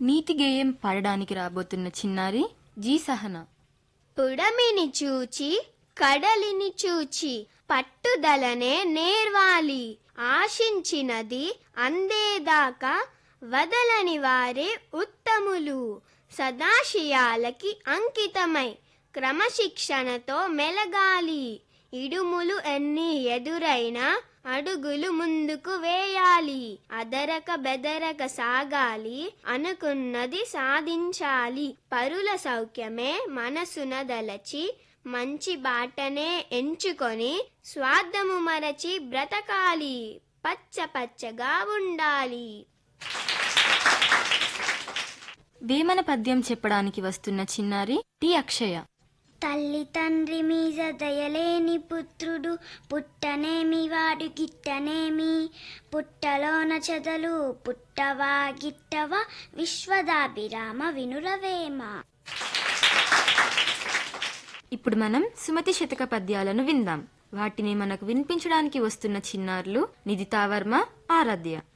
నీతి గేయం పాడడానికి రాబోతున్న చిన్నారి జీ సహన పుడమిని చూచి కడలిని చూచి పట్టుదలనే నేర్వాలి ఆశించినది అందేదాకా వదలని వారే ఉత్తములు సదాశయాలకి అంకితమై క్రమశిక్షణతో మెలగాలి ఇడుములు ఎన్ని ఎదురైనా అడుగులు ముందుకు వేయాలి అదరక బెదరక సాగాలి అనుకున్నది సాధించాలి పరుల సౌఖ్యమే మనసున దలచి మంచి బాటనే ఎంచుకొని స్వార్థము మరచి బ్రతకాలి పచ్చ పచ్చగా ఉండాలి వేమన పద్యం చెప్పడానికి వస్తున్న చిన్నారి టి అక్షయ తల్లి తండ్రి మీద దయలేని పుత్రుడు పుట్టనేమి వాడు గిట్టనేమి పుట్టలోన చెదలు పుట్టవా గిట్టవా విశ్వదాభిరామ వినురవేమ ఇప్పుడు మనం సుమతి శతక పద్యాలను విందాం వాటిని మనకు వినిపించడానికి వస్తున్న చిన్నారులు నిధితావర్మ ఆరాధ్య